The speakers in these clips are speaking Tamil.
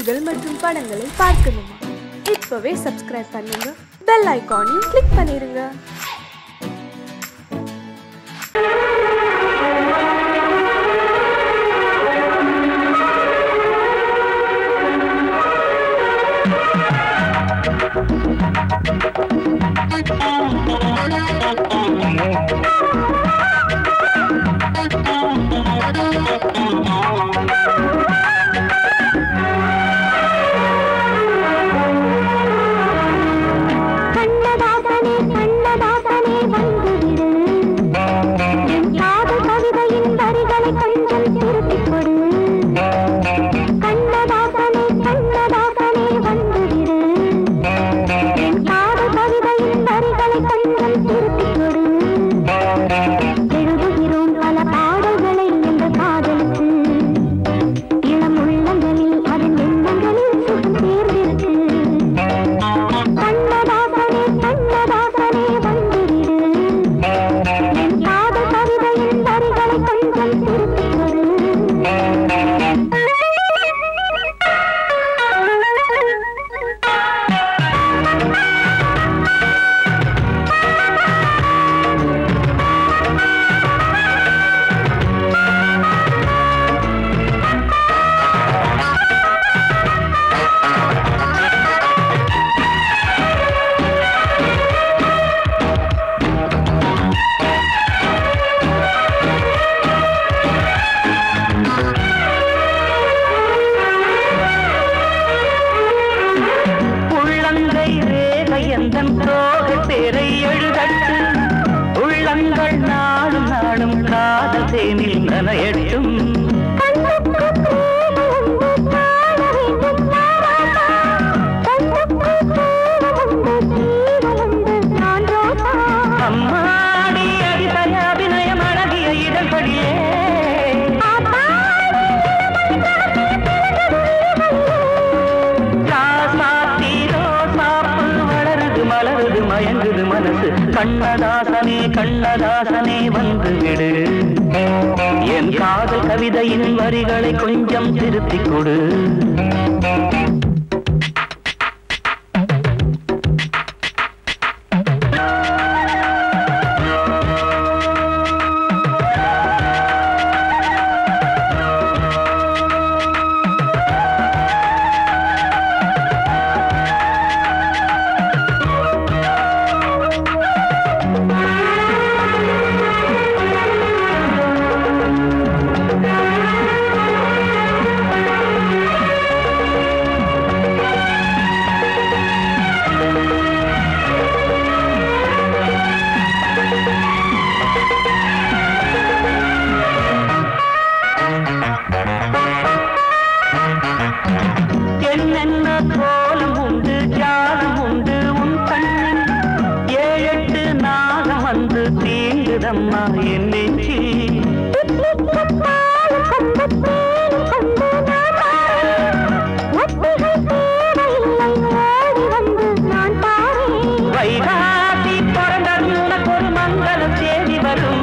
நிகழ்ச்சிகள் மற்றும் படங்களை பார்க்கணுமா இப்பவே சப்ஸ்கிரைப் பண்ணுங்க பெல் ஐகானையும் கிளிக் பண்ணிருங்க கண்ணதாசனே கண்ணதாசனே வந்துவிடு என் காதல் கவிதையின் வரிகளை கொஞ்சம் திருப்பிக் கொடு கண்ணதாசனே கண்ணதாசனே வந்துவிடு என் காதல் கவிதையின் வரிகளை கொஞ்சம் திருப்பிக் கொடு எழுதுகிறோம் பல பாடல்களை என்ற காதலுக்கு இளம் உள்ளங்களில் அதன் எண்ணங்களில் சுகம் சேர்ந்திருக்கு கண்ணதாசனே கண்ணதாசனே வந்துவிடு என் காதல் கவிதையின் வரிகளை கொஞ்சம் திருப்பிக் கொடு உள்ளங்கை ரேகை எந்தன் தோகை பேரை எழுதட்டு உள்ளங்கள் நாளும் நாளும் காதல் தேனில் நனையட்டும் அம்மாடி அடிபய அபிநயம் அழகிய இதழ்களிலே ராசாத்தி ரோசாப்பு வளருது மலருது மயங்குது மனசு கண்ணதாசனே கண்ணதாசனே வந்து விடு என் காதல் கவிதையின் வரிகளை கொஞ்சம் திருத்திக் கொடு என்னென்ன கோலம் உண்டு ஜாலம் உண்டு உன் கண்ணில் ஏழெட்டு நாகம் வந்து தீங்குதம்மா என் நெஞ்சில் வைகாசி பிறந்தது உனக்கு ஒரு மங்களம் தேடி வரும்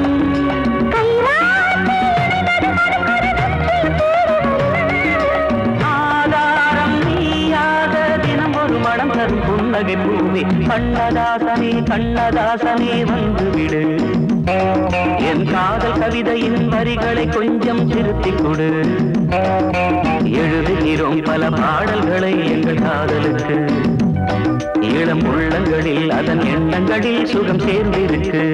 ஆதாரம் நீயாக தினம் ஒரு மடம் தரும் புன்னகை பூமி கண்ணதாசனே கண்ணதாசனே வந்து விடு என் காதல் கவிதையின் வரிகளை கொஞ்சம் திருத்திக் கொடு எழுதுகிறோம் பல பாடல்களை எங்கள் காதலுக்கு இளம் உள்ளங்களில் அதன் எண்ணங்களில் சுகம் சேர்ந்திருக்கு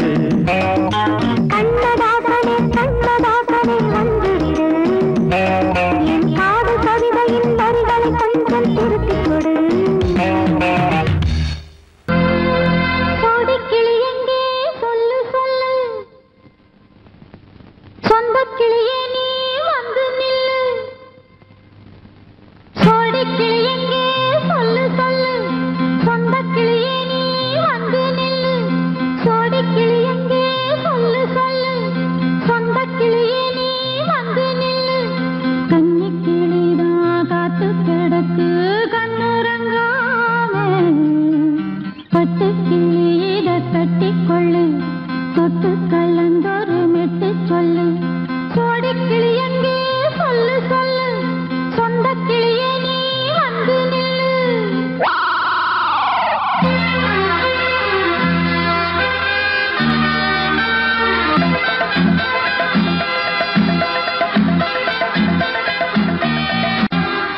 கண்ணதாசனே கண்ணதாசனே வந்துவிடு என் காதல் கவிதையின் வரிகளை கொஞ்சம் திருப்பிக் கொடு கோடிக்கிளி எங்கே சொல்லு சொல்லு சொந்த கிளியே நீ வந்து நில்லு கோடிக்கிளி எங்கே சொல்லு சொல்லு சொந்த கிளியே நீ வந்து நில்லு கோடிக்கிளி எங்கே சொல்லு சொல்லு சொந்த கிளியே நீ வந்து நில்லு கன்னி கிளிதான் காத்து கிடக்கு கண்ணுறங்காம பட்டு கிளி இத கட்டிக்கொள்ளு தொட்டு கலந்தொரு மெட்டு சொல்லு கோடி கிளி எங்கே சொல்லு சொல்லு சொந்த கிளியே நீ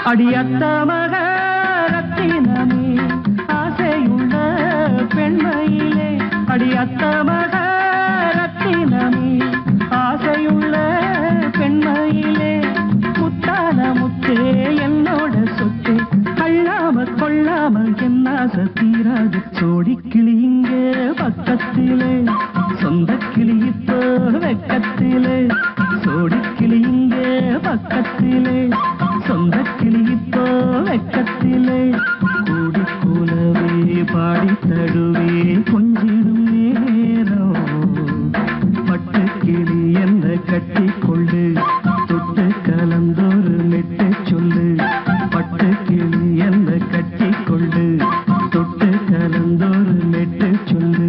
அடியத்த மக ரத்தினமே ஆசையுள்ள பெண்மையிலே அடியத்த மக ரத்தினமே ஆசையுள்ள பெண்மையிலே முத்தான முத்தே என்னோட சொத்து அள்ளாம கொள்ளாம என்ன தீராது சோடி கிளி இங்க பக்கத்திலே சொந்த கிளி இப்போ வெக்கத்திலே சோடி கிளி இங்க பக்கத்திலே சொந்த கிளி இப்போ வெக்கத்திலே கூடி கூலவே பாடி தடுவே கொஞ்சிடும் நேரம் பட்டு கிளி என்ன கட்டி கொள்ளு தொட்டு கலந்தொரு மெட்டு சொல்லு பட்டு கிளி என்ன கட்டி கொள்ளு தொட்டு கலந்தொரு மெட்டு சொல்லு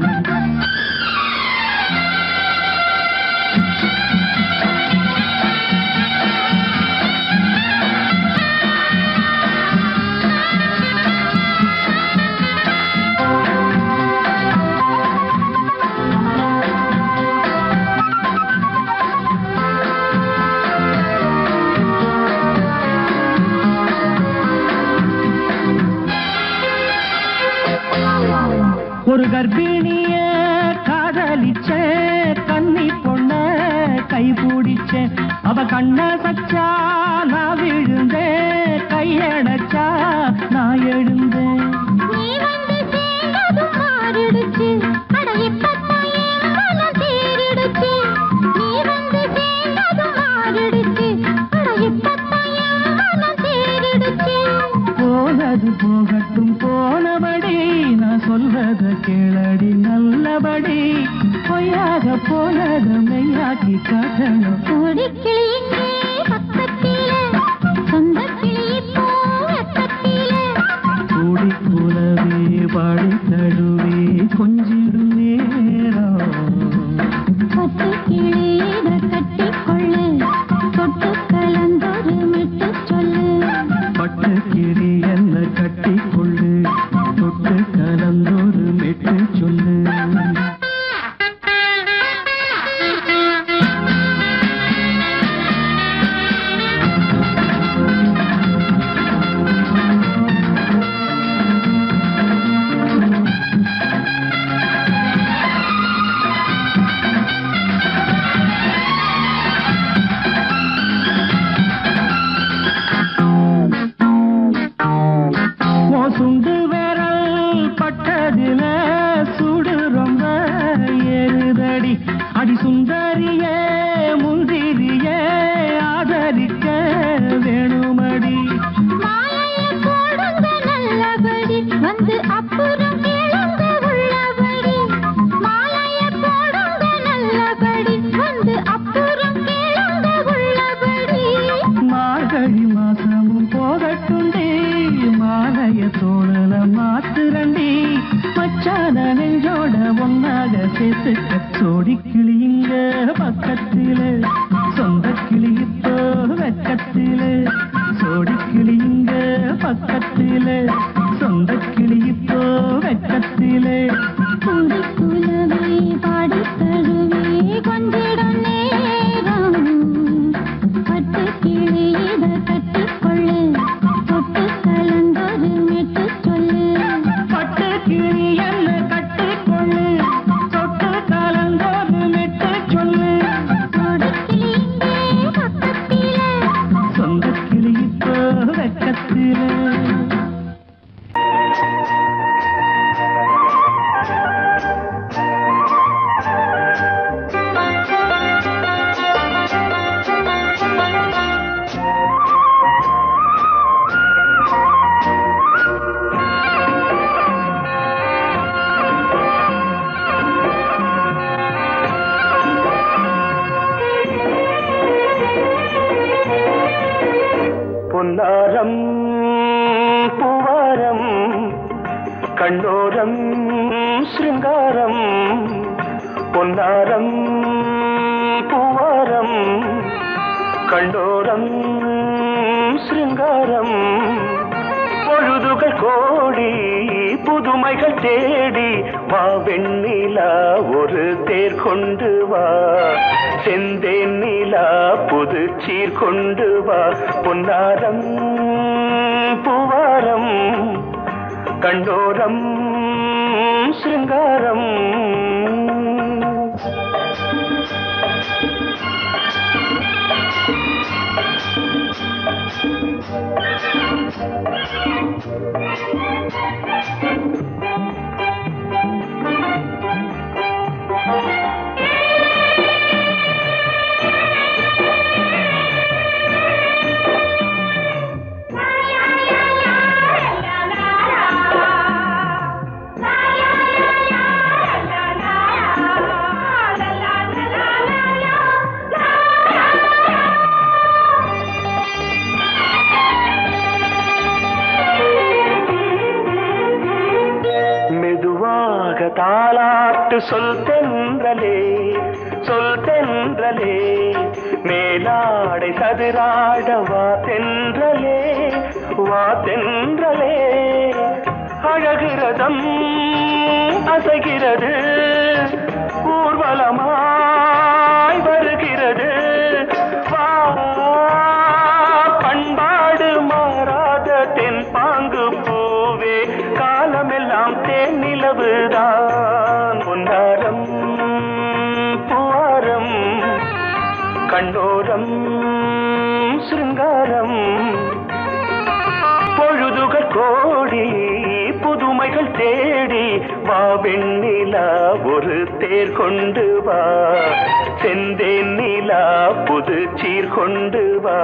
ஒரு கர்ப்பிணிய காதலிச்ச கன்னி பொண்ண கை பிடிச்ச அவ கண்ண சச்சா நான் விழுந்தேன் கையடைச்சா நான் எழுந்தேன் நீ வந்து சேர்ந்ததும் மாறிடுச்சு அட இப்பத்தான் என் மனம் தேறிடுச்சு நீ வந்து சேர்ந்ததும் மாறிடுச்சு அட இப்பத்தான் என் மனம் தேறிடுச்சு போனது போகட்டும் போனபடி நான் சொல்வத கேளடி நல்லபடி பொய்யாக போனத மெய்யாக்கி காட்டணும் கோடிக்கிளி இங்கே பக்கத்திலே சொந்த கிளி இப்போ வெக்கத்திலே கூடி கூலவே பாடி தழுவே கொஞ்சிடும் நேரம் பட்டு கிளியிட கட்டிக்கொள்ளு தொட்டு கலந்தொரு மிட்டு சொல்லு பட்டு கிளி என்ன கட்டி கொள்ளு தொட்டு கலந்தொரு மெட்டு சொல்லு உன் சுண்டு விரல் பட்டதில சுடு ரொம்ப ஏறுதடி அடி சுந்தரியே முந்திரியே ஆதரிக்க வேணுமடி மாலையை போடுங்க நல்லபடி வந்து அப்புறம் கேளுங்க உள்ளபடி மாலையை போடுங்க நல்லபடி வந்து அப்புறம் கேளுங்க உள்ளபடி மார்கழி மாசமும் போகட்டுண்டி மாலைய தோழல மாத்துரண்டி மச்சான நெஞ்சோட ஒன்னாக சேர்த்துக்க சோடி கிளியுங்க பக்கத்தில சொந்த கிளி இப்போ வெக்கத்தில சோடி கிளியுங்க பக்கத்தில சொந்த கிளி இப்போ வெக்கத்தில குந்தி குலவை பாடி தழுவி கொஞ்சிடும் நேரம் பட்டு கிளியிட கட்டிக்கொள்ளு தொட்டு கலந்தொரு மெட்டு சொல்லு பட்டு கிளி என்ன கட்டிக்கொள்ளு தொட்டு கலந்தோடு மெட்டு சொல்லு கோடிக்கிளி இங்கே பக்கத்திலே சொந்த கிளி இப்போ வெக்கத்தில பொன்னாரம் பூவாரம் கண்ணோரம் சிருங்காரம் பொன்னாரம் பூவாரம் கண்டோரம் சிருங்காரம் பொழுதுகள் கோடி புதுமைகள் தேடி வா வெண்ணிலா ஒரு தேர் கொண்டு வா செந்தேன் நிலா புது சீர் கொண்டு வா பொன்னாரம் கண்டோரம் சிருங்காரம் மெதுவாக தாளாட்டு சொல் தென்றலே சொல் தென்றலே மேலாடை சதுராட வா தென்றலே வா தென்றலே அழகிறதம் அசைகிறது ஊர்வலமாய் வருகிறது வா பண்பாடு மாறாத தென் பாங்கு பூவே காலமெல்லாம் தேன் நிலவுதான் பொன்னாரம் பூவாரம் கண்ணோரம் சிருங்காரம் பொழுதுகள் கோடி புதுமைகள் தேடி வா வெண்ணிலா ஒரு தேர் கொண்டு வா செந்தேன் நிலா புது சீர் கொண்டு வா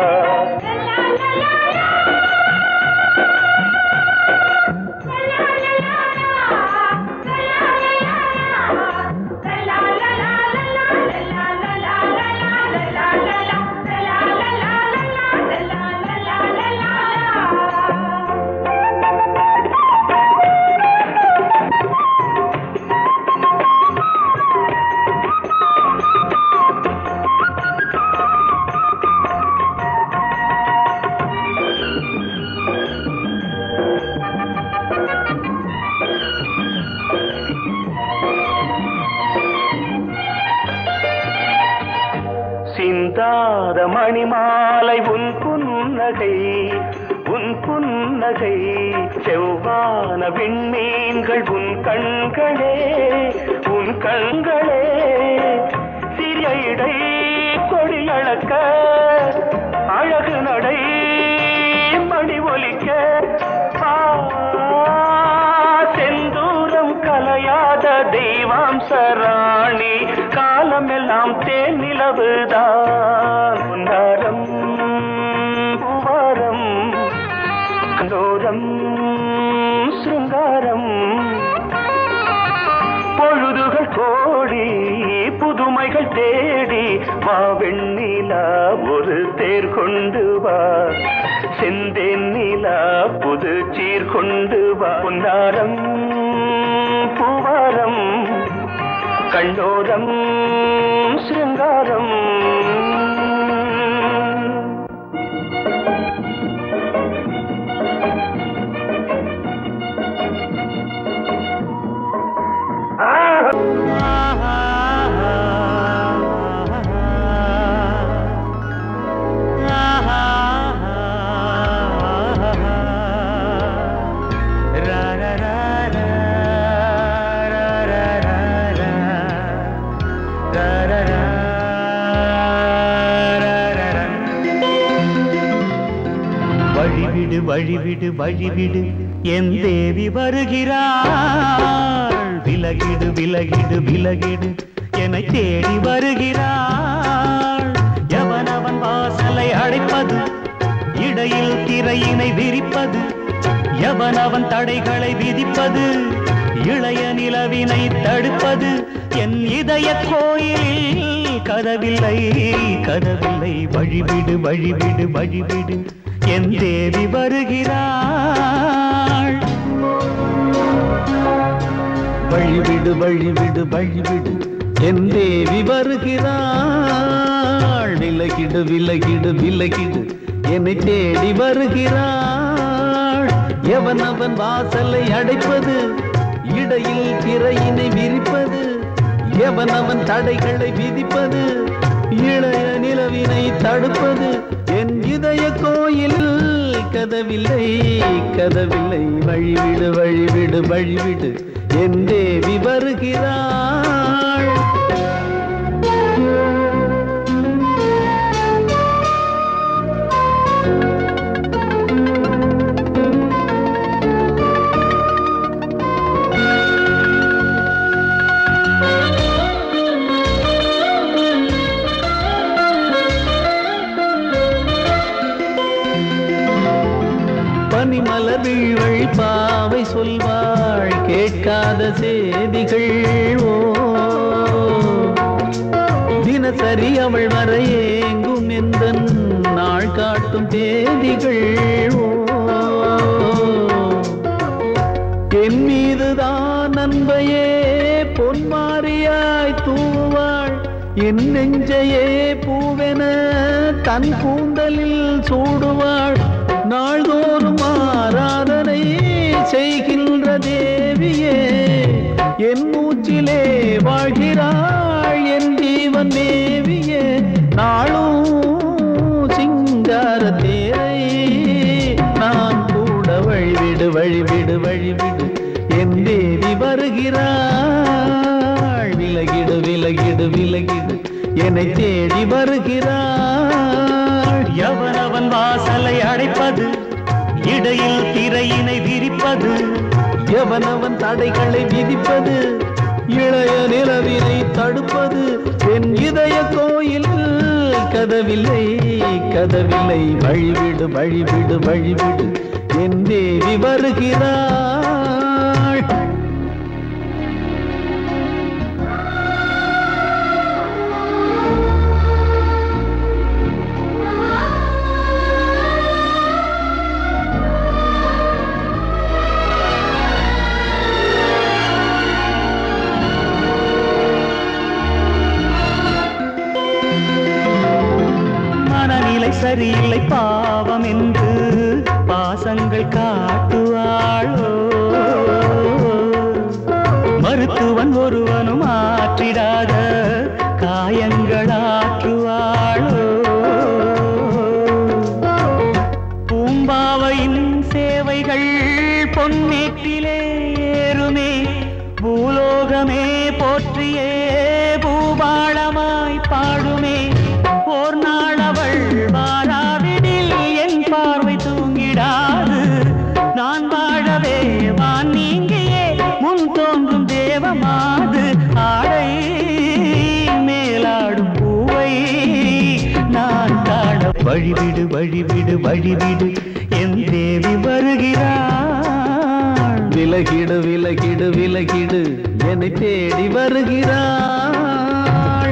சிந்தாத மணிமாலை உன் புன்னகை உன் புன்னகை செவ்வான விண்மீன்கள் உன் கண்களே உன் கண்களே சிறிய இடை கொடியளக்க அழகு நடை மணி ஒலிக்க ஆ, செந்தூரம் கலையாத தெய்வாம்ச ராணி காலமெல்லாம் தேன் நிலவுதான் பொன்னாரம் பூவாரம் கண்டோரம் சிருங்காரம் பொழுதுகள் கோடி புதுமைகள் தேடி வா வெண்ணிலா ஒரு தேர் கொண்டு வா செந்தேன் நிலா புது சீர் கொண்டு வா பொன்னாரம் பூவாரம் கண்டோரம் சிருங்காரம் வழிவிடு வழிவிடு வழிவிடு என் தேவி வருகிறாள் விலகிடு விலகிடு விலகிடு என்னை தேடி வருகிறாள் எவனவன் வாசலை அடைப்பது இடையில் திரையினை விரிப்பது எவனவன் தடைகளை விதிப்பது இளைய நிலவினை தடுப்பது என் இதய கோயிலில் கதவில்லை கதவில்லை வழிவிடு வழிவிடு வழிவிடு என் தேவி வருகிறாள் வழிவிடு வழிவிடு வழிவிடு என் தேவி வருகிறாள் விலகிடு விலகிடு விலகிடு என்னை தேடி வருகிறாள் எவன் அவன் வாசலை அடைப்பது இடையில் திரையினை விரிப்பது எவன் அவன் தடைகளை விதிப்பது இளைய நிலவினை தடுப்பது என் இதய கோயில் கதவில்லை கதவில்லை வழிவிடு வழிவிடு வழிவிடு என் தேவி வருகிறாள் பனிமலர் வீழ்வள் பாவை சொல்வாள் கேட்காத செய்திகள் ஓ தினசரி அவள் வர ஏங்கும் எந்த நாள் காட்டும் தேதிகள் ஓ என் மீதுதான் அன்பையே பொன்மாரியாய் தூவாள் என் நெஞ்சையே பூவென தன் கூந்தலில் சூடுவாள் நாள்தோறும் ஆராதனை செய்கின்ற தேவியே என் மூச்சிலே வாழ்கிறாள் என் ஜீவன் தேவியே நாளும் சிங்கார தேரை நான் கூட வழிவிடு வழிவிடு வழிவிடு என் தேவி வருகிறாள் விலகிடு விலகிடு விலகிடு என்னை தேடி வருகிறாள் எவனவன் வாசலை அடைப்பது இடையில் திரையினை விரிப்பது எவனவன் தடைகளை விதிப்பது இளைய நிலவினை தடுப்பது என் இதய கோயில் கதவில்லை கதவில்லை வழிவிடு வழிவிடு வழிவிடு என் தேவி வருகிறாள் மனநிலை சரியில்லை பாவம் என்று பாசங்கள் காட்டுவாளோ மருத்துவன் ஒருவனும் ஆற்றிடாத காயங்கள் ஆற்றுவாளோ பூம்பாவையின் சேவைகள் பொன்னேற்றிலே ஏறுமே பூலோகமே போற்றியே பூபாளமாய் பாடுமே ஓர் நாள் அவள் வாராவிடில் என் பார்வை தூங்கிடாது நான் வாழவே வான் நீங்கியே முன் தோன்றும் தேவமாது ஆடை மேலாடும் பூவை நான் காண வழிவிடு வழிவிடு வழிவிடு என் தேவி வருகிறாள் விலகிடு விலகிடு விலகிடு என்னை தேடி வருகிறாள்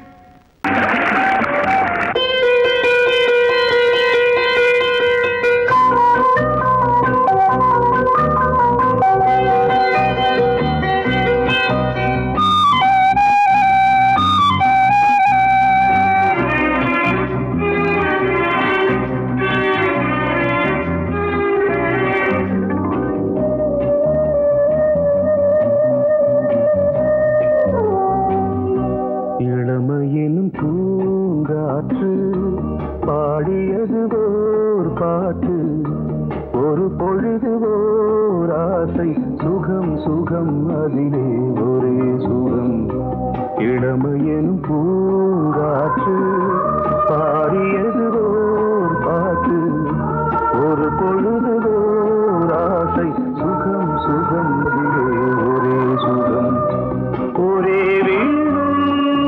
இளமையினும் பூங்காற்று பாடியது ஓர் பாட்டு ஒரு பொழுது ஓர் ஆசை சுகம் சுகம் அதிலே ஒரே சுகம் இளமையினும் பூங்காற்று பாடியது ஓர் பாட்டு ஒரு பொழுது ஓர் ஆசை சுகம் சுகம் அதிலே ஒரே சுகம் ஒரே வீடும்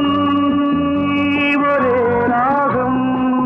ஒரே ராகம்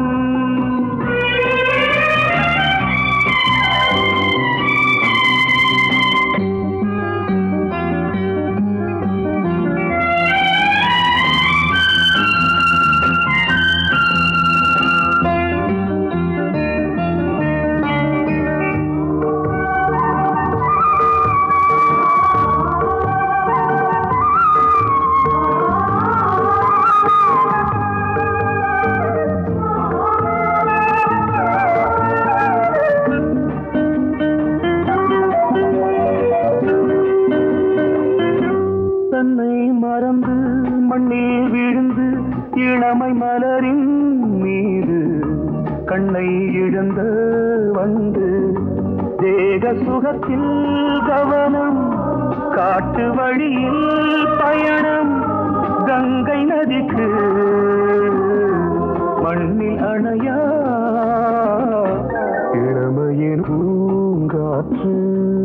தன்னை மறந்து மண்ணில் விழுந்து இளமை மலரின் மீது கண்ணை இழந்த வந்து சுகத்தில் கவனம் காட்டு வழியில் பயணம் கங்கை நதிக்கு மண்ணில் அணையா இளமையின் பூங்காற்று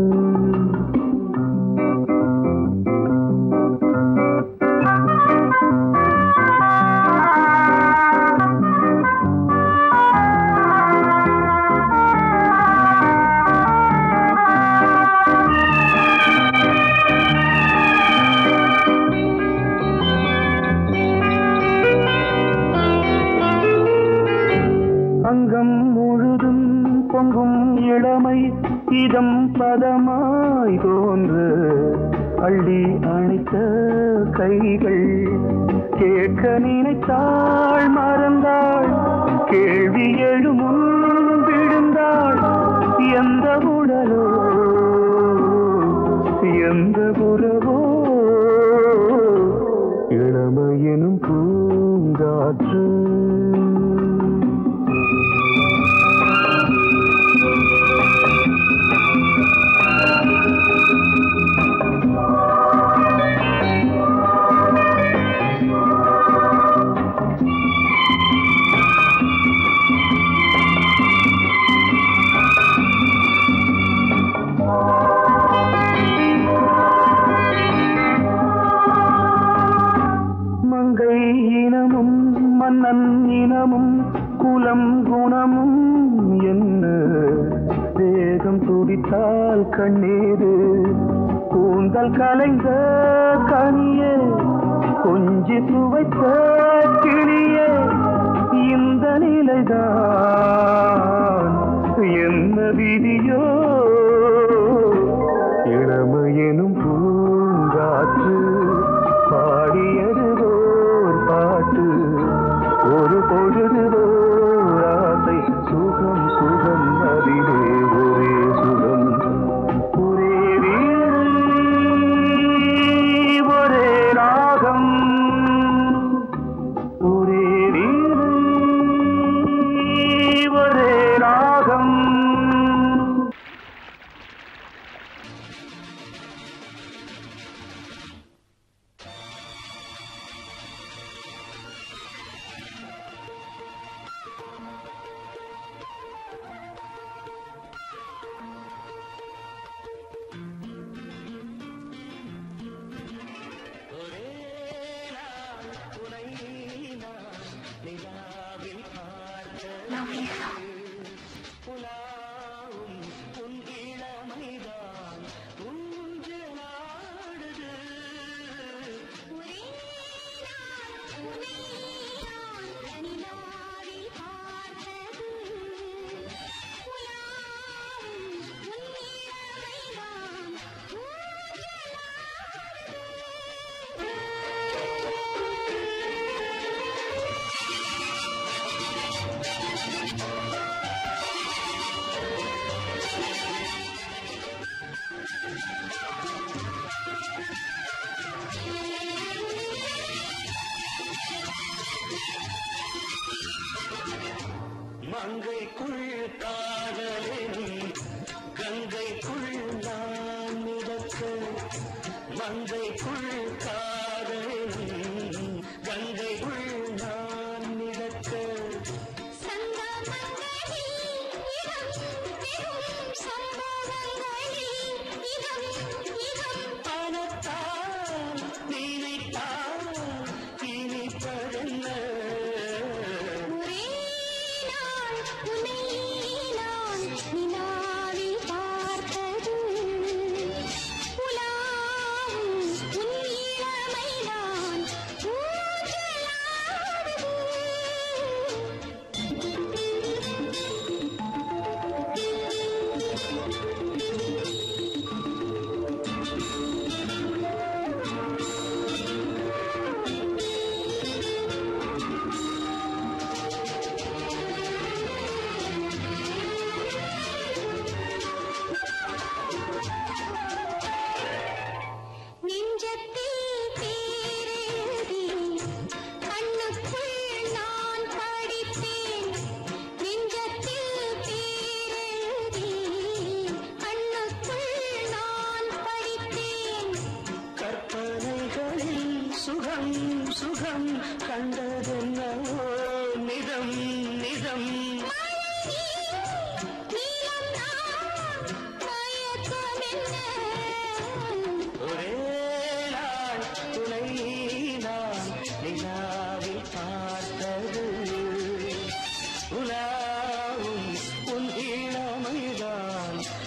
அங்கம் முழுதும் பொங்கும் இளமை இதம் பதமாய் தோன்று அள்ளி அணைத்த கைகள் கேட்க நினைத்தாள் மறந்தாள் கேள்வி எழும் முன் விழுந்தாள் எந்த உடலோ எந்த உறவோ இளமையெனும் பூங்காற்று மங்கை இனமும் மன்னன் இனமும் குலம் குணமும் என்ன வேகம் துடித்தால் கண்ணீரு கூந்தல் கலைந்த கனியே கொஞ்சி சுவைத்த கிளியே இந்த நிலைதான் என்ன விதியோ இளமையெனும் பூங்காற்று பாடியதுவோர் பாட்டு ஒரு பொழுதுவோர் ஆசை சுகம் சுகம் அதிலே ஒரே சுகம் ஒரே வீடு ஒரே ராகம் ஒரே வீடு ஒரே ராகம் மங்கைக்குள் காதலின் கங்கைக்குள் நான் மிதக்க மங்கைக்குள் காதலின் கங்கைக்குள் நான் மிதக்க பணத்தால் நினைத்தால் இனிப்பதென்ன ஊஞ்சலாடுது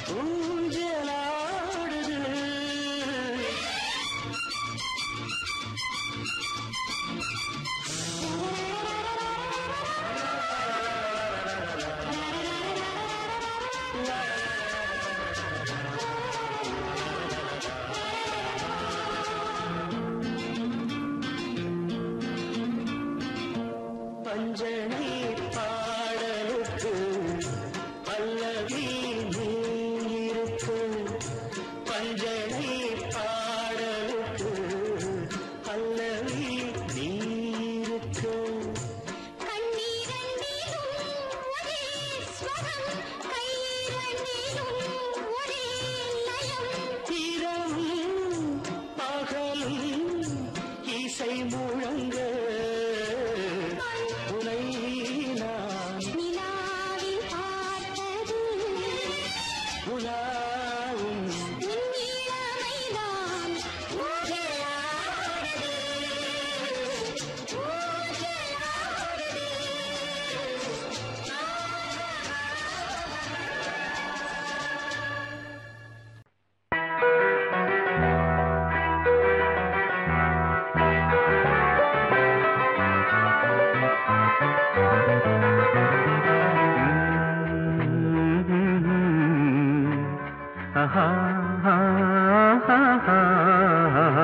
ஊஞ்சலாடுது பஞ்சனை பாடலுக்கு பல்லவி நீ இருக்கு பஞ்சனை பாடலுக்கு பல்லவி நீ இருக்கு கண்ணீரண்டிலும் ஒரே ஸ்வரம் கையிரண்டிலும் ஒரே லயம் இரவும் பகலும் இசை முழங்க உனை நான் நிலாவில் பார்த்தது உலாவும் உன் இளமைதான் ஊஞ்சலாடுது ஊஞ்சலாடுது ஆஹா, ஆஹா, ஆஹா.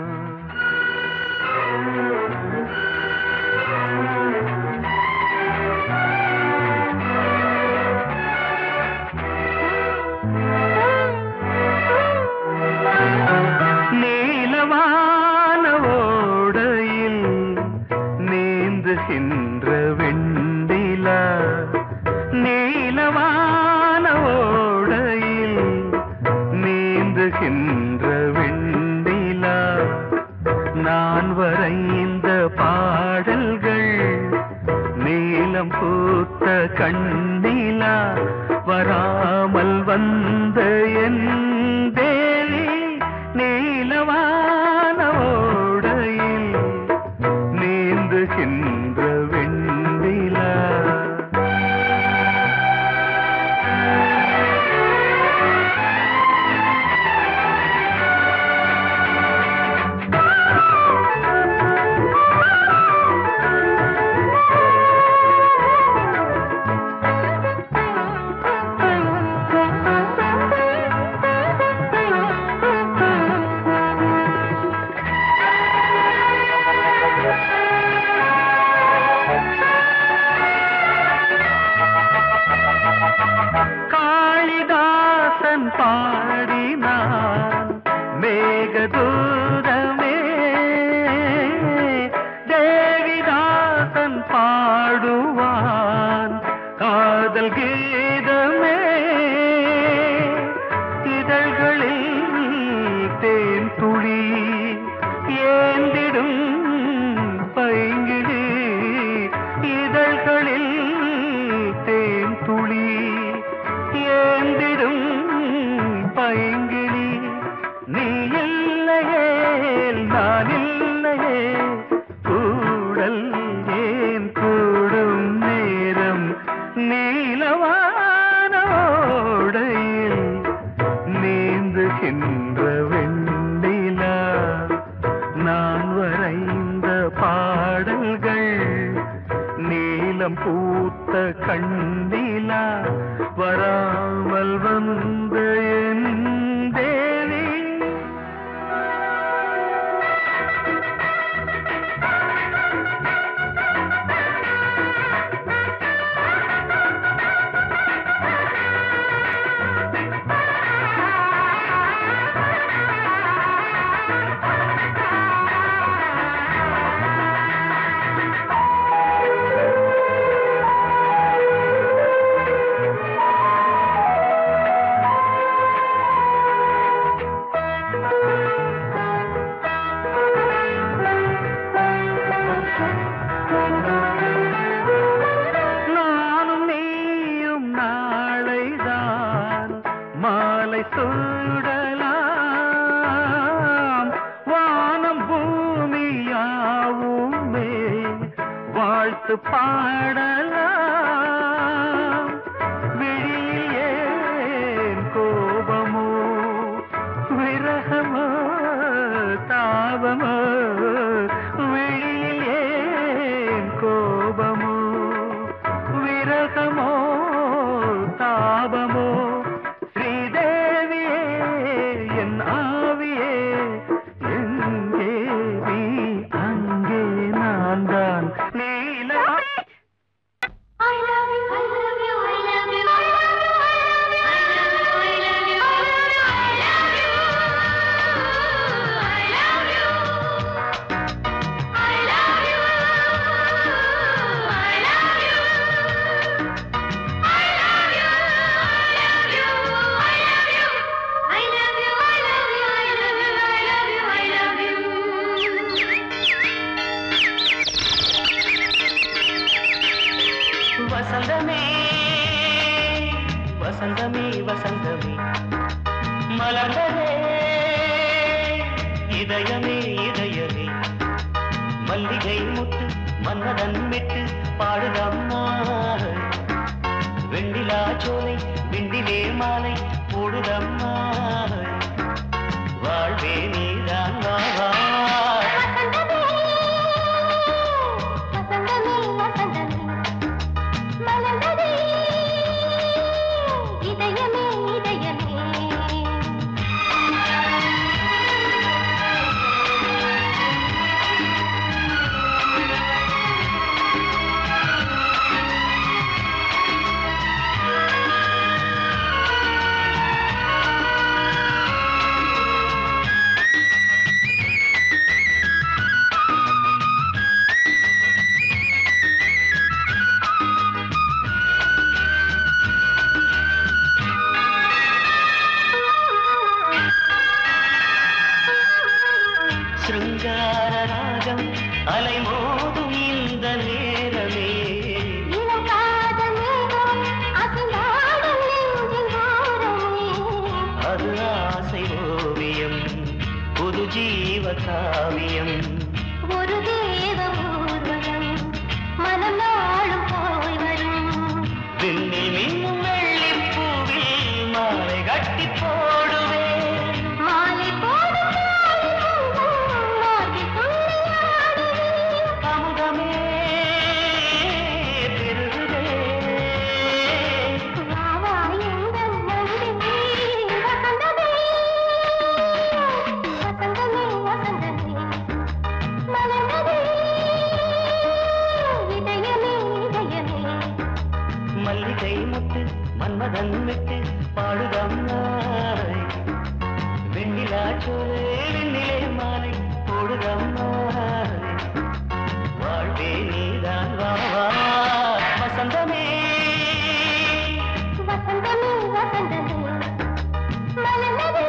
நீலவான ஓடையில் நீந்துகின்ற வெண்டிலா நீலவான ஓடையில் நீந்துகின்ற வெண்டிலா நான் வரைந்த பாடல்கள் நீலம் பூத்த கண்ணிலா வராமல் வந்த என் தேவி நீலவான ஓடையில் நீந்துகின்ற வெண்ணிலா காளிதாசன் பாடினான் மேகதூதமே தேவிதாசன் பாடுவான் காதல் கீதமே இதழ்களில் தேன் துளி ஏந்திடும் பைங்கிடி இதழ்களில் தேன் துளி ஏந்திடும் பைங்கிளி நீ இல்லையே நான் இல்லையே கூடல் ஏன் கூடும் நேரம் நீலவானோடையில் நீந்துகின்ற வெண்ணிலா நான் வரைந்த பாடல்கள் நீலம் பூத்த கண்ணிலா வராமல் வந்த என் தேவி நானும் நீயும் நாளைதான் மாலை சூடலாம் வானம் பூமியாவுமே வாழ்த்து பாடலாம் விழியில் ஏன் கோ இதயமே இதயமே மல்லிகை முத்து மன்னதன் விட்டு பாடுதம்மா வெண்ணிலா சோலை விண்டிலே மாலை போடுதம்மா வாழ்வே நீதான் வா வா வசந்தமே வசந்தமே மலர்ந்ததே இதயமே இதயமே சிருங்கார ராகம் அலைமோதும் இந்த நேரமே இளம் காதல் மேகம் அசைந்தாடும் நெஞ்சின் ஓரமே அது ஆசை ஓவியம் புது ஜீவ காவியம் ஒரு தேவ ஊர்வலம் மனம் நாளும் போய் வரும் விண்ணில் மின்னும் வெள்ளிப் பூவில் மாலை கட்டி போடுவேன் மாலை போடும் மார்கழி துள்ளியாடுவேன் அமுதமே பெருகுதே வா வா எங்கள் நந்தினி வசந்தமே வசந்தமே வசந்தமே மலர்ந்ததே இதயமே இதயமே மல்லிகை முத்து மன்மதன் விட்டு பாடுதம்மாய் வெண்ணிலா சோலே வெண்ணிலே மாலை போடுதம்மாய் வாழ்வே நீதான் வா வா வசந்தமே வசந்தமே வசந்தமே மலர்ந்ததே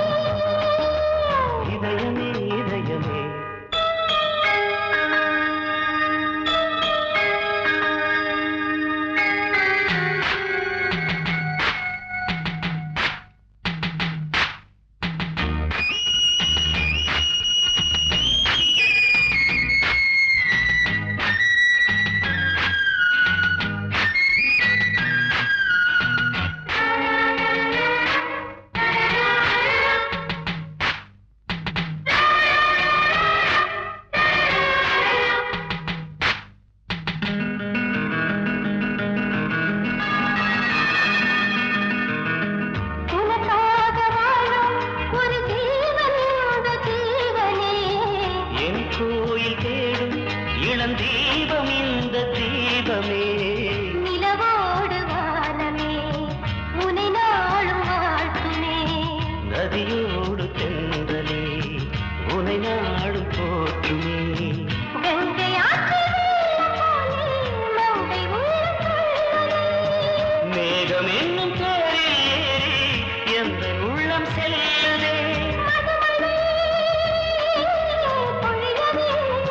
இதயமே இதயமே உனக்காக வாழும் ஒரு ஜீவன் இந்த ஜீவனே என் கோயில் தேடும் இளம் தீபம் இந்த தீபமே நிலவோடு வானமே உனை நாளும் வாழ்த்துமே நதியோடு தென்றலே உனை நாடும் போற்றுமே கங்கை ஆற்று வெள்ளம் போலே மங்கை உள்ளம் கொள்ளுதே. மேகம் என்னும் தேரில் ஏறி எந்த உள்ளம் செல்லுதே மதுமழை பொழியவே.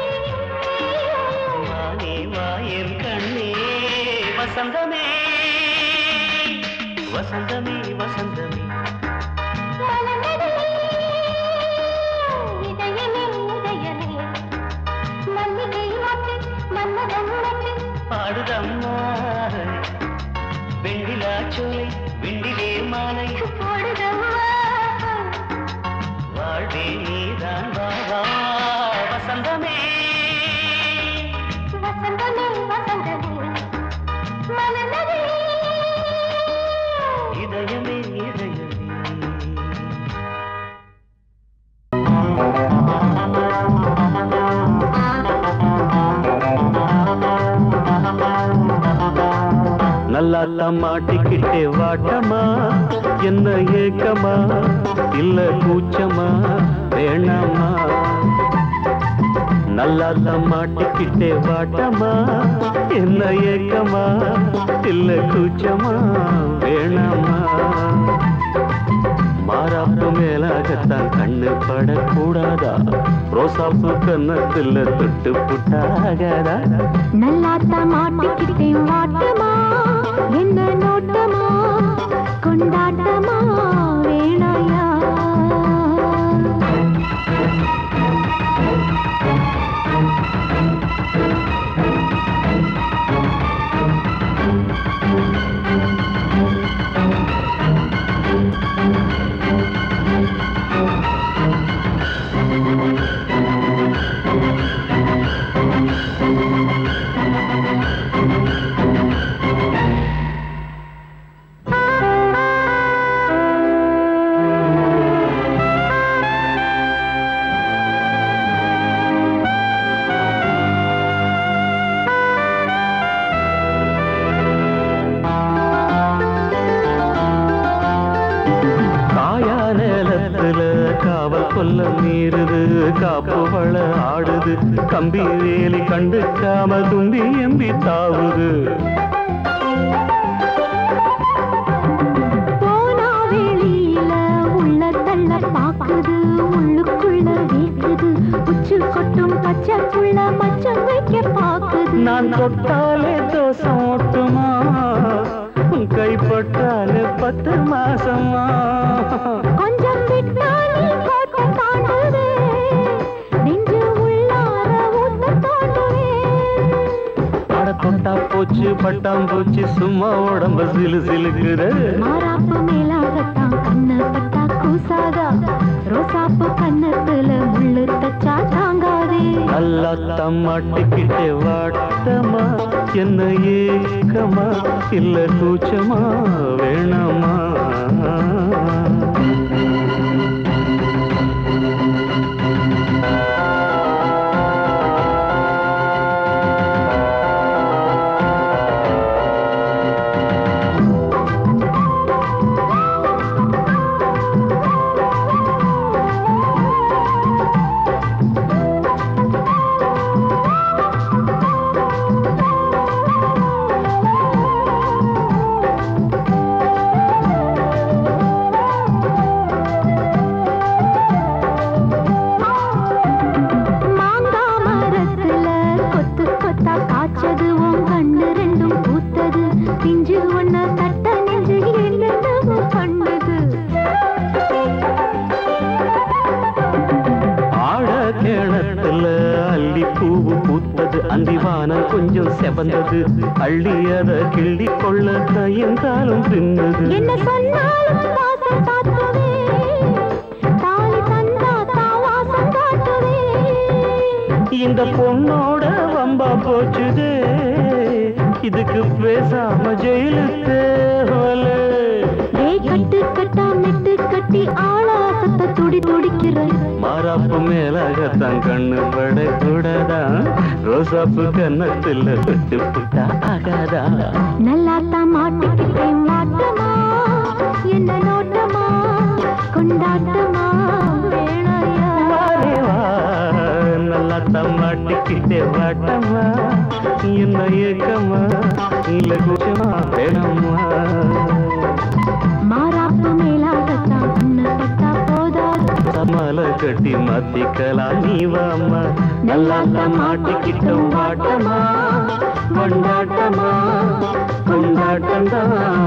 வானே வாயன் கண்ணே வசந்தமே வசந்தமே வசந்தமே மலர்ந்ததே இதயமே இதயமே மல்லிகை மொட்டு மன்மதன் மொட்டு பாடுதம்மா வெண்ணிலா சோலை விண்டிலே மாலை போடுதம்மா வாழ்வே நீதான் வா வா வசந்தமே வசந்தமே வசந்தமே மலர்ந்ததே இதயமே இதயமே நல்லா மாட்டிக்கிட்டே வாட்டமா என்ன ஏக்கமா இல்ல கூச்சமா வேணாமா நல்லா மாட்டிக்கிட்டே வாட்டமா என்ன ஏக்கமா இல்ல கூச்சமா வேணாமா மாறாப்பு மேலாகத்தான் கண்ணு படக்கூடாதா ரோசாப்பு கன்னத்துல தொட்டு புட்டாகாதா நல்லாத்தா மாட்டிக்கிட்டேன் வாட்டமா என்ன நோட்டமா கொண்டாட்டமா வேணாயா காவல் கொல்ல மீறுது காப்பு வள ஆடுது கம்பி வேலி கண்டுக்காம தும்பி எம்பி தாவுது போனா வெளியில உள்ள தள்ள பாக்குது உள்ளுக்குள்ள வீக்குது உச்சு கொட்டும் பச்சை புள்ள மச்சம் வைக்க பாக்குது நான் தொட்டாலே தோசம் ஓட்டுமா உன் கைப்பட்டாலே பத்து மாசமா கொஞ்சம் விட்டாலே கோட்டை தாண்டுது நெஞ்சு உள்ளார ஊத்த தாண்டுவே அட தொட்டா போச்சு பட்டாம் போச்சு சும்மா உடம்ப சிலு சிலுக்குது மாறாப்பு மேலாகத்தான் கண்ணு பட்டா கூசாதா ரோசாப்பு கண்ணத்துல முள்ளு தச்சா தாங்காதே நல்லா தம்மாட்டிக்கிட்டே வாட்டமா என்ன ஏக்கமா இல்ல கூச்சமா வேணாமா மாங்கா மரத்துல கொத்து கொத்தா காய்ச்சது உன் கண்ணு ரெண்டும் பூத்தது பிஞ்சு ஒண்ணு தட்ட நெஞ்சு என்னென்னவோ பண்ணுது ஆழ கிணத்துல அள்ளி பூவு பூத்தது அந்திவானம் கொஞ்சம் செவந்தது அள்ளி அத கிள்ளி கொள்ள கையங்காலம் பின்னது என்ன சொன்னாலும் வாசம் காட்டுவே தாலி தந்தா தான் வாசம் காட்டுவே இந்த பொண்ணோட வம்பா போச்சுதே இதுக்கு பேசாம ஜெயிலு தேவல டேய் கட்டு கட்டா மெட்டு கட்டி ஆளாசத்தை துடி துடிக்கிற மாறாப்பு மேலாகத்தான் கண்ணு படக்கூடாதா ரோசாப்பு கன்னத்துல விட்டு புட்டா ஆகாதா நல்லாத்தான் மாட்டிக்கிட்டேன் மாட்டமா என்ன நோட்டமா கொண்டாட்டமா வேணையா வாரே வா நல்லா தம்மாட்டிக்கிட்டே வாட்டமா என்ன ஏக்கமா இல்ல கூச்சமா வேணாமா மாறாப்பு மேலாகத்தான் கண்ணு பட்டா போதாது சமால கட்டி மாத்திக்கலாம் நீ வாமா நல்லா மாட்டிக்கிட்டோம் வாட்டமா கொண்டாட்டமா கொண்டாட்டம் தான்